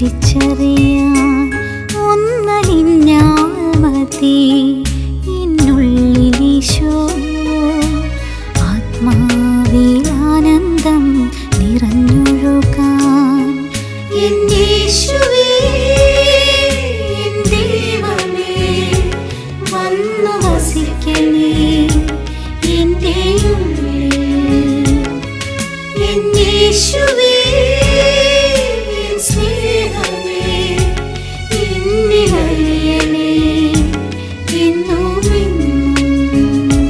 രുചിച്ചറിയാൻ ഒന്നലിഞ്ഞാൽ മതി എന്നുള്ളിലീശോ ആത്മാവിൽ ആനന്ദം നിറഞ്ഞൊഴുകാൻ എൻ യേശുവേ, എൻ ദൈവമേ, വന്നു വസിക്കണേ എൻ്റെ ഉള്ളിൽ. എൻ യേശുവേ, എൻ സ്നേഹമേ, എന്നിൽ അലിയണേ എന്നും എന്നും.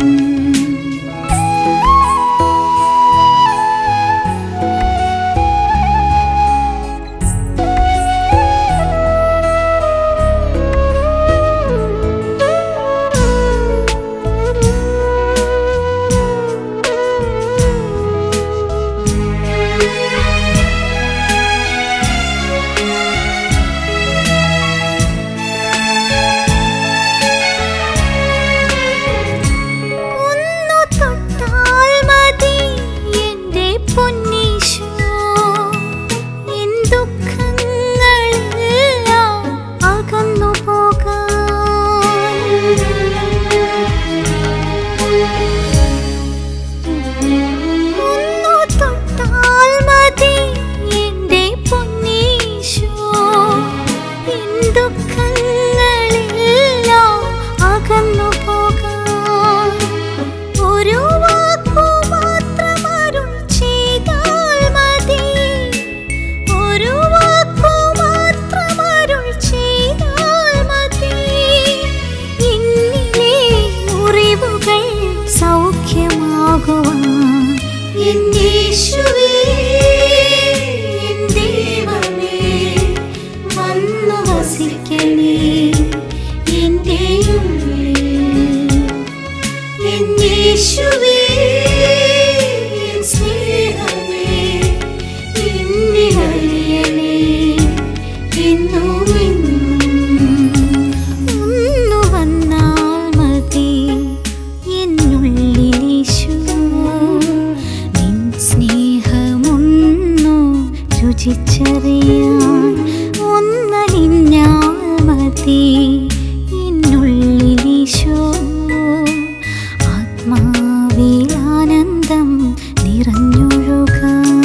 ഒന്നു തൊട്ടാൽ മതി എൻ്റെ പൊന്നീശോ എൻ ദുഃഖങ്ങളെല്ലാം അകന്നു പോകാൻ ഒന്നു തൊട്ടാൽ മതി എൻ്റെ പൊന്നീശോ എൻ ദുഃഖങ്ങളെല്ലാം അകന്നു പോകാൻ ഒരു വാക്കു മാത്രം അരുൾ ചെയ്താൽ മതി ഒരു വാക്കു മാത്രം അരുൾ ചെയ്താൽ മതി എന്നിലെ മുറിവുകൾ സൗഖ്യമാകുവാൻ എൻ യേശുവേ, എൻ ദൈവമേ, വന്നു വസിക്കണേ എൻ്റെ ഉള്ളിൽ. എൻ യേശുവേ, എൻ സ്നേഹമേ, എന്നിൽ അലിയണേ എന്നും എന്നും. ഒന്നു വന്നാൽ മതി എന്നുള്ളിലീശോ നിൻ സ്നേഹമൊന്നു രുചിച്ചറിയാൻ ഒന്നലിഞ്ഞാൽ മതി എന്നുള്ളിലീശോ ആത്മാവിൽ ആനന്ദം നിറഞ്ഞൊഴുകാൻ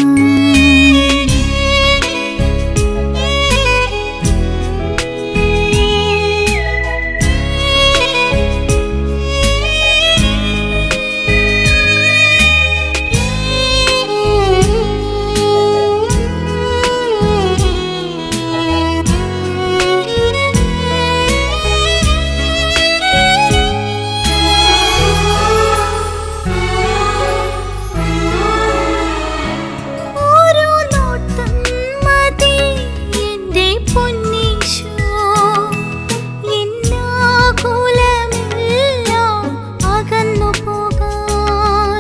ഓരോ നോട്ടം മതി എൻ്റെ പൊന്നീശോ എന്നാകുലമെല്ലാം അകന്നു പോകാൻ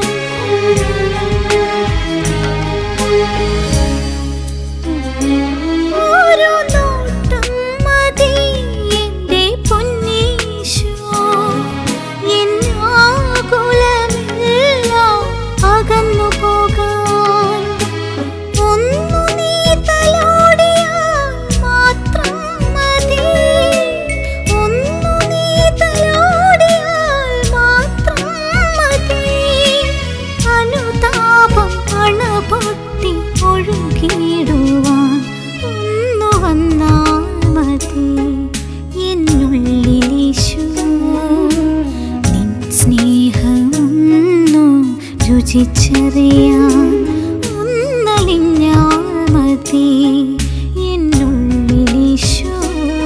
ഓരോ നോട്ടം മതി എൻ്റെ പൊന്നീശോ എന്നാകുലമെല്ലാം അകന്നു പോകാൻ ഒന്നു നീ തലോടിയാൽ മാത്രം മതി ഒന്നു നീ തലോടിയാൽ മാത്രം മതി അനുതാപം അണപൊട്ടി ഒഴുകിയിടുവാൻ ഒന്നു വന്നാൽ മതി എന്നുള്ളിലീശോ നിൻ സ്നേഹമൊന്നു രുചിച്ചറിയാൻ ഒന്നലിഞ്ഞാൽ മതി എന്നുള്ളിലീശോ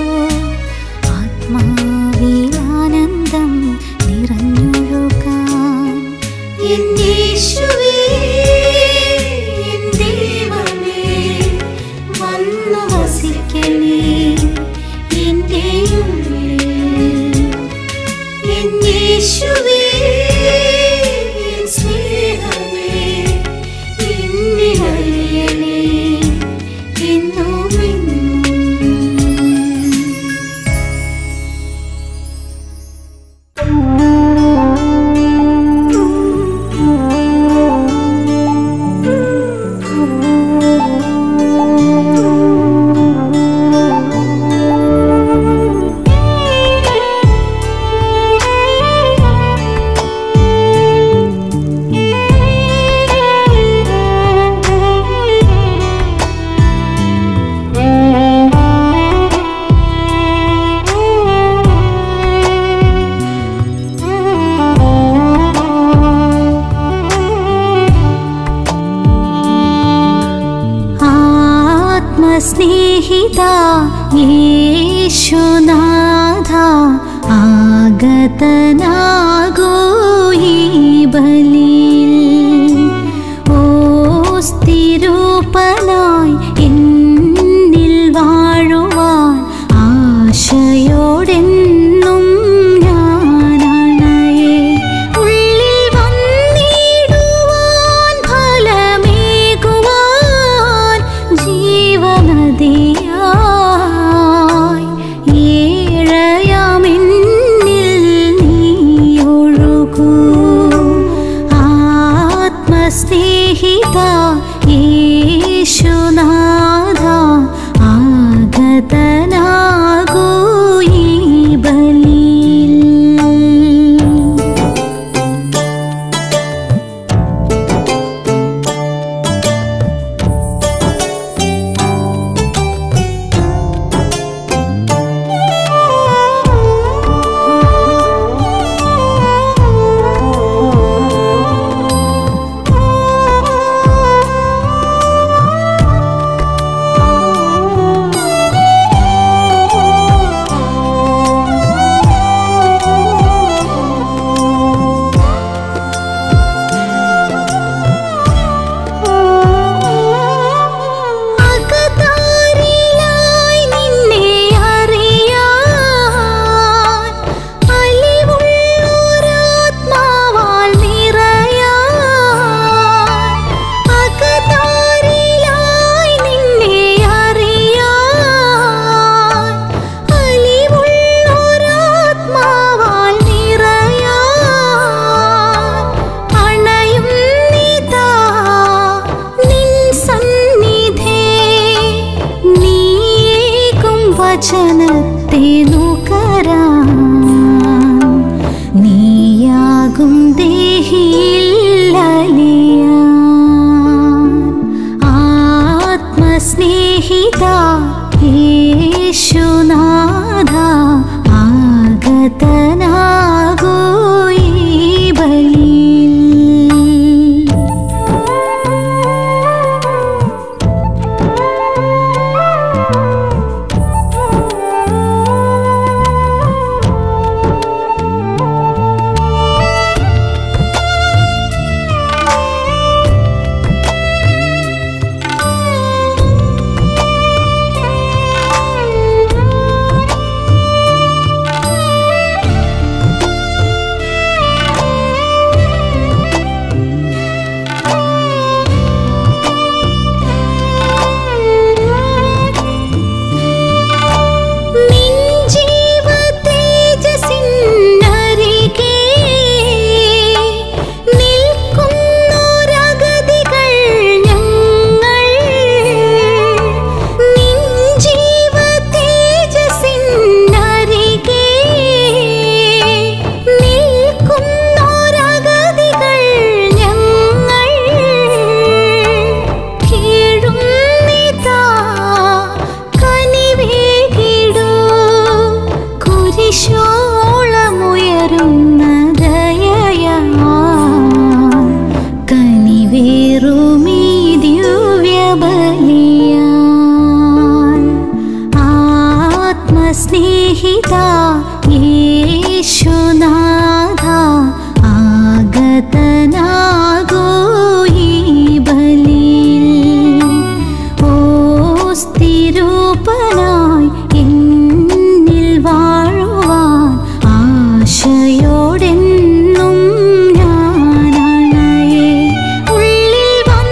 ആത്മാവിൽ ആനന്ദം നിറഞ്ഞൊഴുകാൻ എൻ യേശുവേ, എൻ ദൈവമേ, വന്നു വസിക്കണേ എൻ്റെ ഉള്ളിൽ. എൻ യേശുവേ, എൻ സ്നേഹമേ, എന്നിൽ അലിയണേ എന്നും എന്നും. ആ സ്നേഹിത യേശുനാഥ ആഗതനാകൂ ഈ ബലിയിൽ ഓസ്തിരൂപനായി എന്നിൽ വാഴുവാൻ ആശയോടെന്നും ഞാനണയേ ഉള്ളിൽ വന്നിടുവാൻ ഫലമേകുവാൻ ജീവനദിയായി ഏഴയാമെന്നിൽ നീയൊഴുകൂ ആത്മസ്നേഹിത യേശുനാഥ ആഗതനാകൂ ഈ ബലിയിൽ അകതാരിലായി നിന്നെ അറിയാൻ അലിവുള്ളൊരാത്മാവാൽ നിറയാൻ അകതാരിലായി നിന്നെ അറിയാൻ അലിവുള്ളൊരാത്മാവാൽ നിറയാൻ അണയും നിതാ നിൻ സന്നിധേ നീയേകും വചനത്തെ നുകരാൻ നീയാകും ദേഹിയില്ലലിയാൻ ആത്മസ്നേഹിത യേശുനാഥ ആഗതനാകൂ ഈ ബലിയിൽ നിൻ ജീവതേജസ്സിനരികെ നിൽക്കുന്നൊരഗതികൾ ഞങ്ങൾ. നിൻ ജീവതേജസ്സിനരികെ നിൽക്കുന്നൊരഗതികൾ ഞങ്ങൾ. കീഴുന്നിതാ കനിവേകിടൂ കുരിശോളമുയരുന്ന ദയയാ കനിവേറുമീ ദിവ്യബലിയാൽ ആത്മസ്നേഹിത യേശുനാഥ ആഗതനാകൂ ഈ ബലിയിൽ ഓസ്തിരൂപനായി എന്നിൽ വാഴുവാൻ ആശയോടെന്നും ഞാനണയേ ഉള്ളിൽ വന്നിടുവാൻ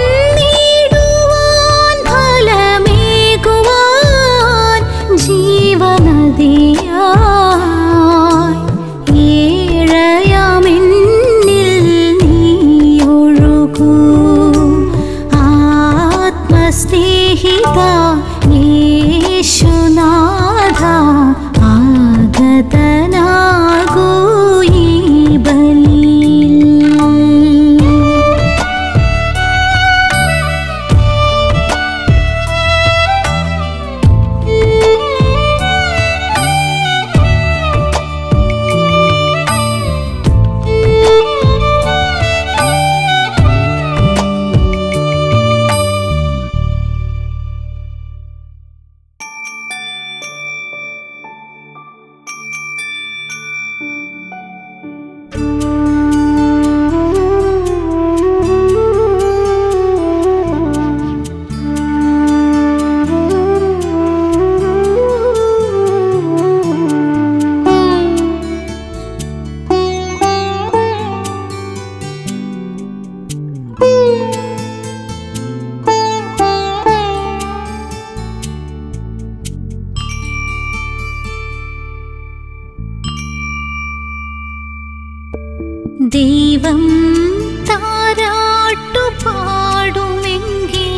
ദൈവം താരാട്ടു പാടുമെങ്കിൽ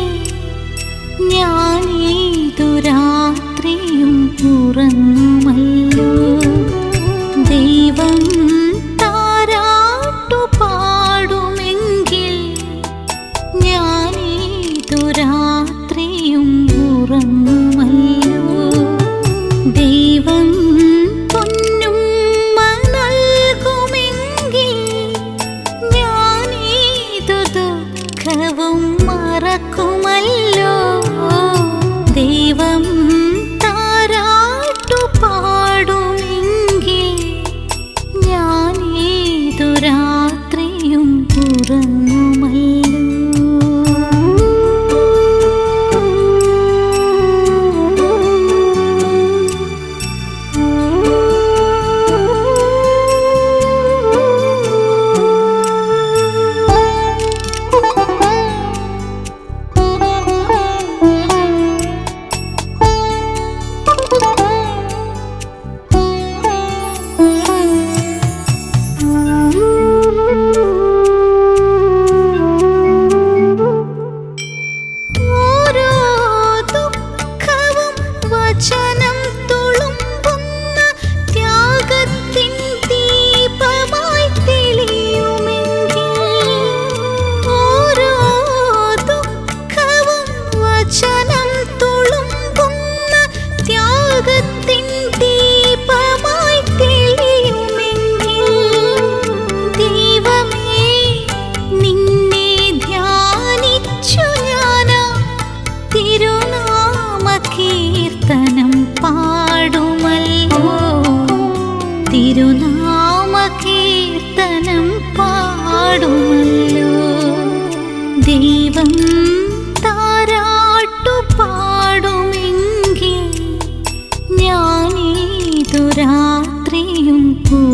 ഞാനേതു രാത്രിയും ഉറങ്ങുമല്ലോ ദൈവം താരാട്ടു പാടുമെങ്കിൽ ഞാനേതു രാത്രിയും ഉറങ്ങുമല്ലോ ദൈവം പൊന്നും നൽകുമെങ്കിൽ ഞാനേതു ദുഃഖവും മറക്കുമല്ലോ ദൈവം താരാട്ടു പാടുമെങ്കിൽ ഞാനേതു രാത്രിയും ഉറങ്ങുമല്ലോ ഓരോ ദുഃഖവും വചനം തുളുമ്പുന്ന ത്യാഗത്തിൻ ദീപമായി തെളിയുമെങ്കിൽ ഓരോ ദുഃഖവും വചനം തുളുമ്പുന്ന ത്യാഗത്തിൻ ദീപമായി തെളിയുമെങ്കിൽ ദൈവമേ നിന്നെ ധ്യാനിച്ചു ഞാനാ തിരുനാമ കീർത്തനം പാടുമല്ലോ തിരുനാമ കീർത്തനം പാടുമല്ലോ ദൈവം താരാട്ടു പാടുമെങ്കിൽ ഞാനേതു രാത്രിയും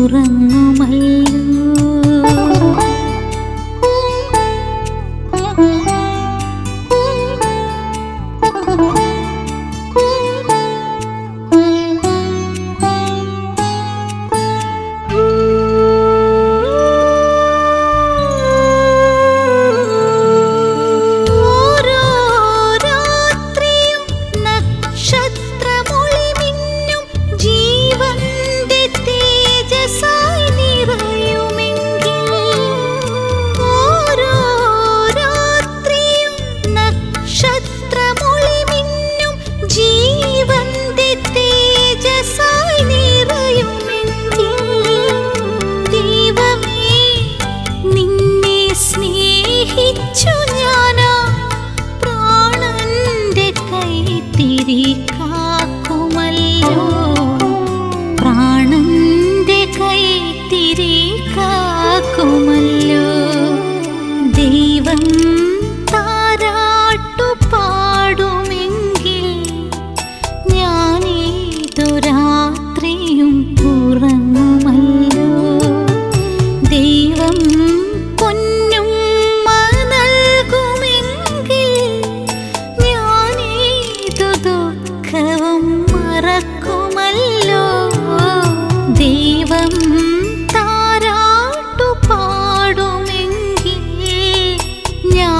ഓരോ രാത്രിയും നക്ഷത്രമൊളി മിന്നും ജീവന്റെ തേജസ്സായി നിറയുമെങ്കിൽ ഓരോ രാത്രിയും നക്ഷത്രമൊളി മിന്നും ജീവന്റെ തേജസ്സായി നിറയുമെങ്കിൽ ദൈവമേ നിന്നെ സ്നേഹിച്ചു ഞാനാ പ്രാണന്റെ കൈത്തിരി കാക്കുമല്ലോ പ്രാണന്റെ കൈത്തിരി കാക്കുമല്ലോ ദൈവം താരാട്ടു പാടുമെങ്കിൽ ഞാനേതു രാത്രിയും ഉറങ്ങുമല്ലോ ദൈവം പൊന്നും നൽകുമെങ്കിൽ ഞാനേതു ദുഃഖവും മറക്കുമല്ലോ ദൈവം താരാട്ടു പാടുമെങ്കിൽ ഞാൻ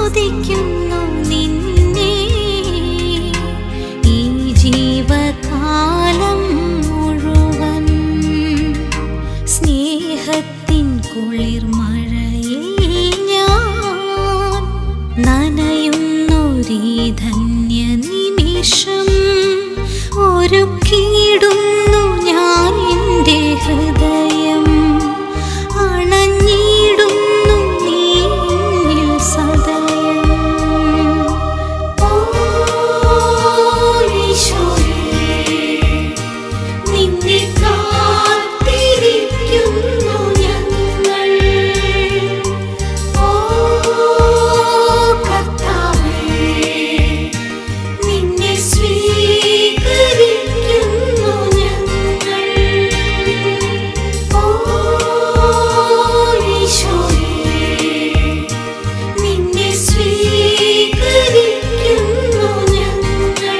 സ്തുതിക്കുന്നു നിന്നെ ഈ ജീവകാലം മുഴുവൻ സ്നേഹത്തിൻ കുളിർമഴയിൽ ഞാൻ നനയുന്നൊരീ ധന്യ നിമിഷം ഒരുക്കിയിടുന്നു ഞാൻ എൻ്റെ ഹൃദയം അണഞ്ഞിടുന്നു നീ എന്നിൽ സദയം ഓ ഈശോയേ നിന്നെ കാത്തിരിക്കുന്നു ഞങ്ങൾ ഓ കർത്താവേ നിന്നെ സ്വീകരിക്കുന്നു ഞങ്ങൾ ഓ ഈശോയേ നിന്നെ സ്വീകരിക്കുന്നു ഞങ്ങൾ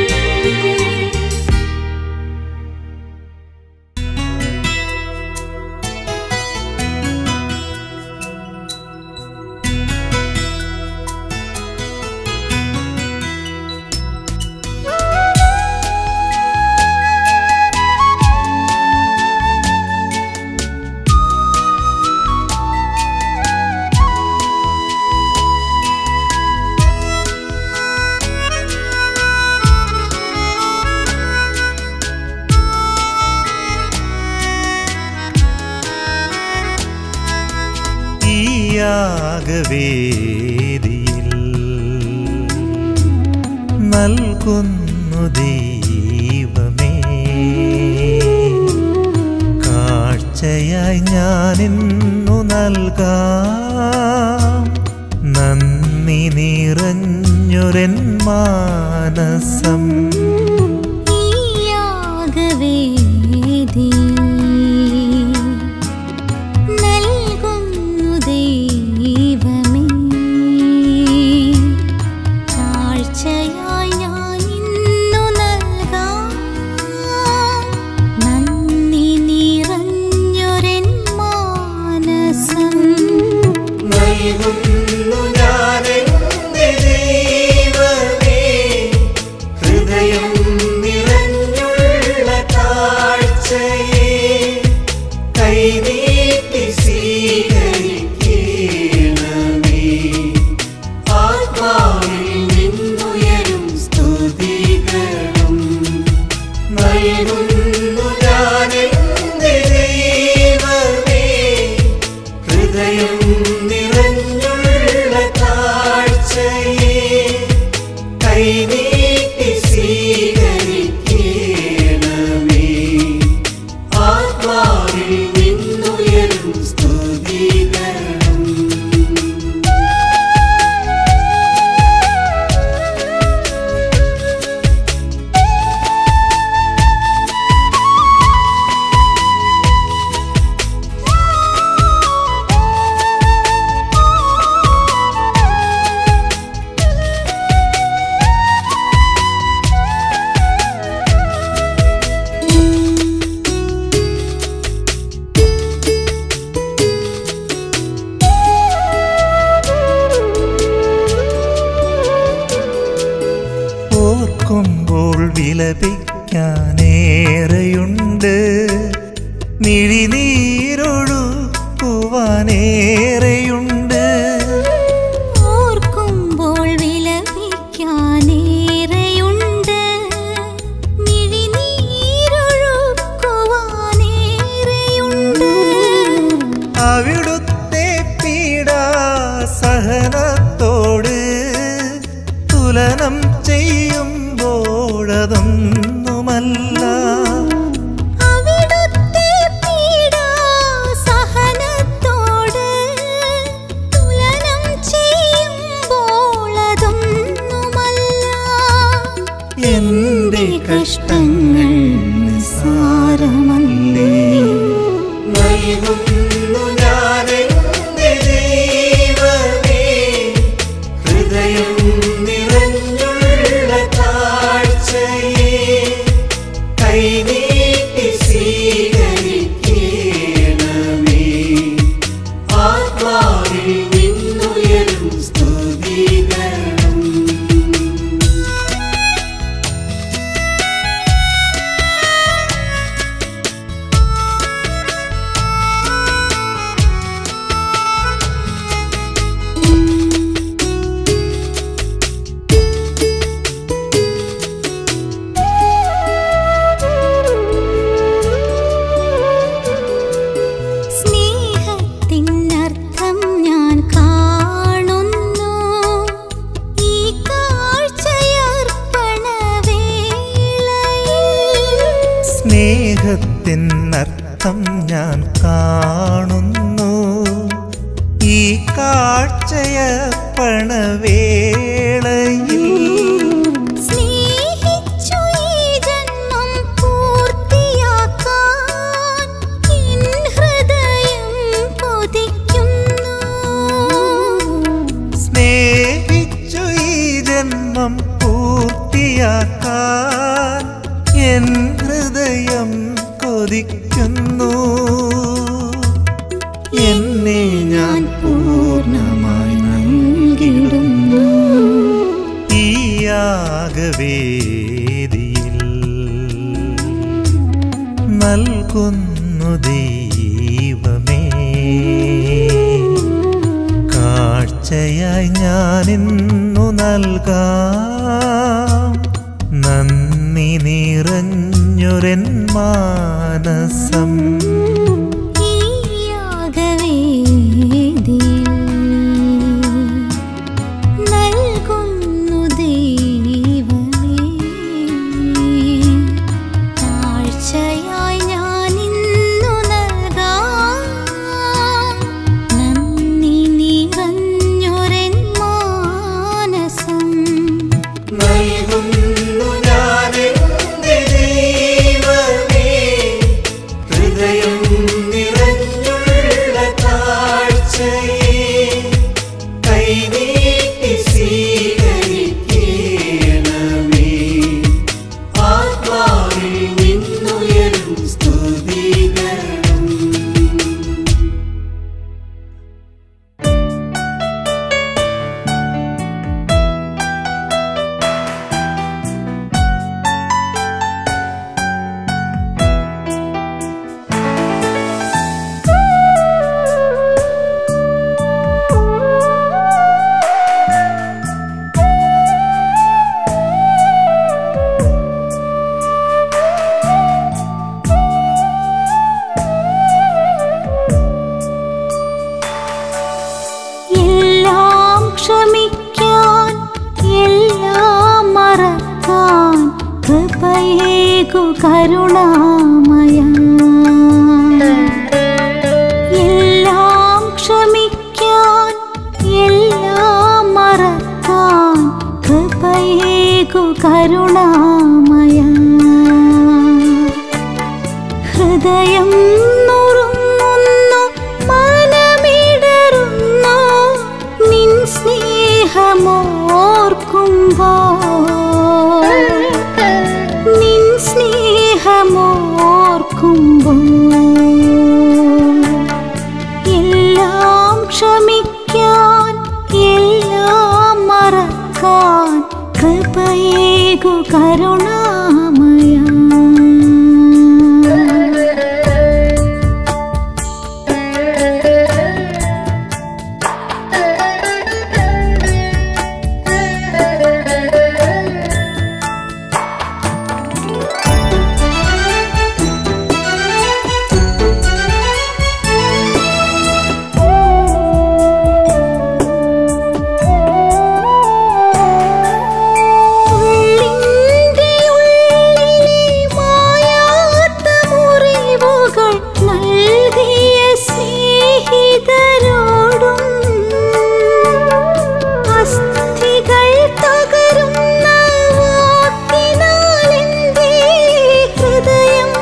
ഈ യാഗവേദിയിൽ നൽകുന്നു ദൈവമേ കാഴ്ചയായി ഞാനിന്നു നൽകാം നന്ദി നിറഞ്ഞൊരൻ മാനസം ഈ യാഗവേദിയിൽ നൽകുന്നു ദൈവമേ കാഴ്ചയായി ഞാൻ ഇന്നു നൽകാം നന്ദി നിറഞ്ഞൊരൻ മാനസം നൽകുന്നു ഞാനെന്റെ ദൈവമേ ഹൃദയം നിറഞ്ഞുള്ള കാഴ്ചയെ കൈനീട്ടി സ്വീകരിക്കണമേ ആത്മാവിൽ നിന്നുയരും സ്തുതികളും നൽകുന്നു ഞാനെന്റെ ദൈവമേ ഹൃദയം നിറഞ്ഞുള്ള കാഴ്ചയെ കൈനീട്ടി സ്വീകരിക്കണമേ ആത്മാവിൽ നിന്നുയരും സ്തുതികളും ഓർക്കുമ്പോൾ വിലപിക്കാനേറെയുണ്ട് മിഴിനീരൊഴുക്കുവാനേറെയുണ്ട് ഓർക്കുമ്പോൾ വിലപിക്കാനേറെയുണ്ട് മിഴിനീരൊഴുക്കുവാനേറെയുണ്ട് അവിടുത്തെ പീഡാ സഹനത്തോട് തുലനം ചെയ്യുമ്പോഴതൊന്നുമല്ല അവിടുത്തെ പീഡാസഹനത്തോട് തുലനം ചെയ്യുമ്പോൾ അതൊന്നുമല്ല എന്റെ കഷ്ടങ്ങൾ നിസ്സാരമല്ലേ നൽകുന്നു ഞാനെന്റെ ദൈവമേ ഹൃദയം നിറഞ്ഞുള്ള കാഴ്ചയെ കൈനീട്ടി സ്വീകരിക്കണമേ ആത്മാവിൽ നിന്നുയരും സ്തുതി ദൈവത്തിനർത്ഥം ഞാൻ കാണുന്നു ഈ കാഴ്ചയപ്പണവേളയിൽ സ്നേഹിച്ചു ഈ ജന്മം പൂർത്തിയാക്കാൻ എൻ ഹൃദയം കൊതിക്കുന്നു സ്നേഹിച്ചു ഈ ജന്മം പൂർത്തിയാക്കാൻ എൻ ഹൃദയം കൊതിക്കുന്നു എന്നെ ഞാൻ പൂർണ്ണമായി നൽകിടുന്നു ഈ യാഗവേദിയിൽ നൽകുന്നു ദൈവമേ കാഴ്ചയായി ഞാനിന്നു നൽകാം നന്ദി നിറഞ്ഞൊരൻ മാനസം ഈ യാഗവേദിയിൽ നൽകുന്നു ദൈവമേ താഴ്ചയായി ഞാൻ ഇന്നു നൽകാം നന്ദി നിറഞ്ഞൊരൻ മാനസം നൽകുന്നു ഞാനെന്റെ ദൈവമേ ഹൃദയം നിറഞ്ഞുള്ള കാഴ്ചയെ കൈനീട്ടി സ്വീകരിക്കണമേ ആത്മാവിൽ നിന്നുയരും സ്തുതികളും എല്ലാം ക്ഷമിക്കാൻ എല്ലാം മറക്കാൻ കൃപയേകു കരുണാമയ എല്ലാം ക്ഷമിക്കാൻ എല്ലാം മറക്കാൻ കൃപയേകു കരുണാമയ ഹൃദയം നുറുങ്ങുന്നു മനമിടറുന്നു നിൻ സ്നേഹമോർക്കുമ്പോൾ നിൻ സ്നേഹമോർക്കുമ്പോൾ എല്ലാം ക്ഷമിക്കാൻ എല്ലാം മറക്കാൻ കൃപയേകു കരുണാമയ ഉള്ളിൻ്റെ ഉള്ളിലെ മായാത്ത മുറിവുകൾ നൽകിയ സ്നേഹിതരോടും അസ്ഥികൾ തകരുന്ന വാക്കിനാൽ എൻ്റെ ഹൃദയം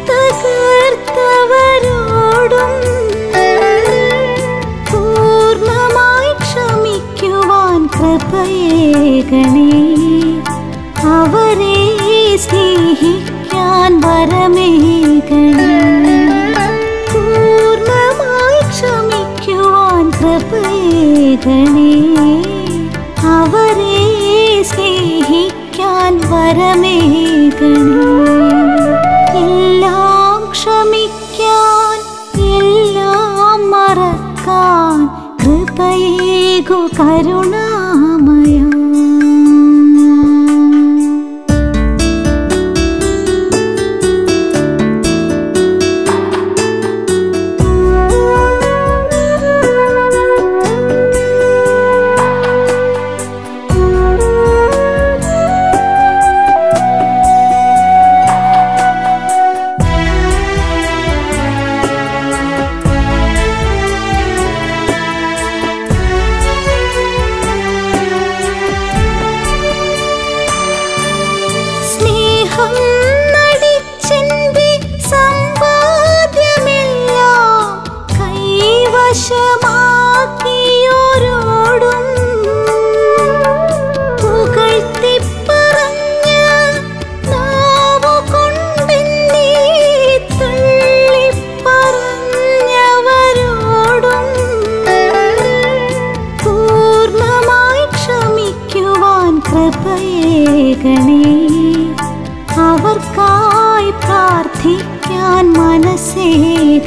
തകർത്തവരോടും പൂർണ്ണമായി ക്ഷമിക്കുവാൻ കൃപയേകണേ അവരെ സ്നേഹിക്കാൻ വരമേകണേ പൂർണ്ണമായി ക്ഷമിക്കുവാൻ കൃപയേകണേ അവരെ സ്നേഹിക്കാൻ വരമേകണേ എല്ലാം ക്ഷമിക്കാൻ എല്ലാം മറക്കാൻ കൃപയേകു കരുണാമയ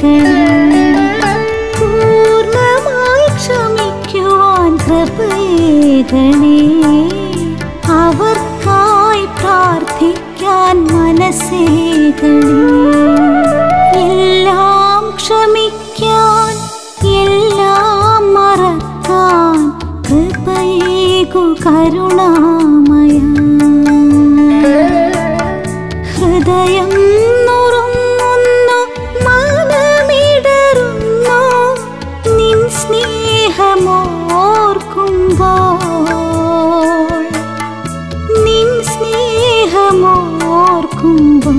പൂർണ്ണമായി ക്ഷമിക്കുവാൻ കൃപയേകണേ അവർക്കായി പ്രാർത്ഥിക്കാൻ മനസ്സേകണേ എല്ലാം ക്ഷമിക്കാൻ എല്ലാം മറക്കാൻ കൃപയേകു കരുണാമയ ഹൃദയം നുറുങ്ങുന്നു മനമിടറുന്നു നിൻ സ്നേഹമോർക്കുമ്പോൾ നിൻ സ്നേഹമോർക്കുമ്പോൾ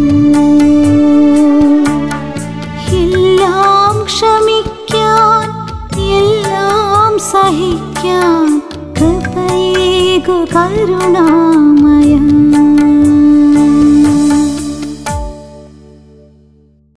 എല്ലാം ക്ഷമിക്കാൻ എല്ലാം സഹിക്കാൻ കൃപയേകു കരുണാമയ